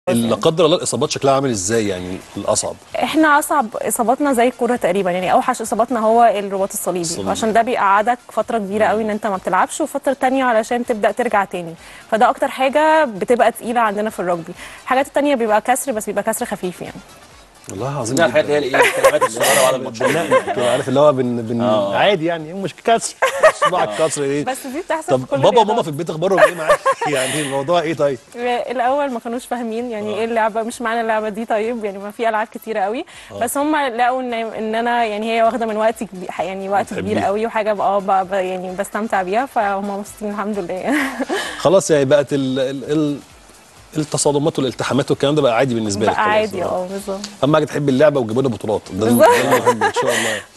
لا قدر الله الاصابات شكلها عامل ازاي يعني الاصعب احنا اصعب اصاباتنا زي الكوره تقريبا يعني اوحش اصاباتنا هو الرباط الصليبي الصليبي. عشان ده بيقعدك فتره كبيره قوي ان انت ما بتلعبش وفتره تانية علشان تبدا ترجع تاني فده اكتر حاجه بتبقى تقيله عندنا في الرugby الحاجات التانية بيبقى كسر بس بيبقى كسر خفيف يعني والله عظيم دي الحاجات اللي هي الايه الكلمات الصغيره بعد الماتشات بننقل كده عارف اللي هو بن, بن آه. عادي يعني مش كسر صباعك كسر ايه بس دي بتحصل طب في كل بابا الرياضات. وماما في البيت اخبارهم ايه معاك يعني الموضوع ايه طيب الاول ما كانوش فاهمين يعني ايه اللعبه مش معنى اللعبه دي طيب يعني ما في العاب كتيره قوي بس هم لقوا ان ان انا يعني هي واخده من وقت كبير يعني وقت كبير بتحبيها. قوي وحاجه بقى اه ب- ب- يعني بستمتع بيها فهم مبسوطين الحمد لله خلاص يعني بقت ال ال ال التصادمات والالتحامات والكلام ده بقى عادي بالنسبه لك بقى خلاص. عادي اه بالظبط اهم حاجه تحب اللعبه وتجيب لنا بطولات ده بالظبط. ده المهم ان شاء الله